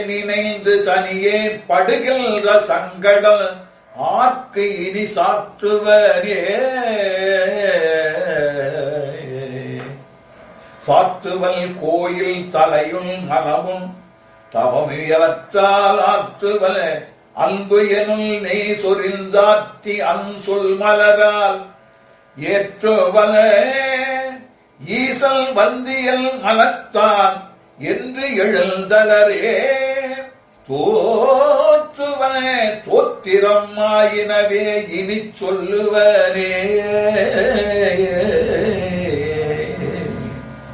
நினைந்து தனியே படுகின்ற சங்கடம் ஆர்க்கு இனி சாற்றுவரே சாற்றுவல் கோயில் தலையும் மனமும் தவமியவற்றால் ஆற்றுவல அன்பு எனும் நெய் சொரிந்தாற்றி அன்சொல் மலரால் ஏற்றுவல ஈசல் வந்தியல் மனத்தான் என்று எழுந்தலரே தோற்றுவனே தோத்திரம் ஆயினவே இனி சொல்லுவனே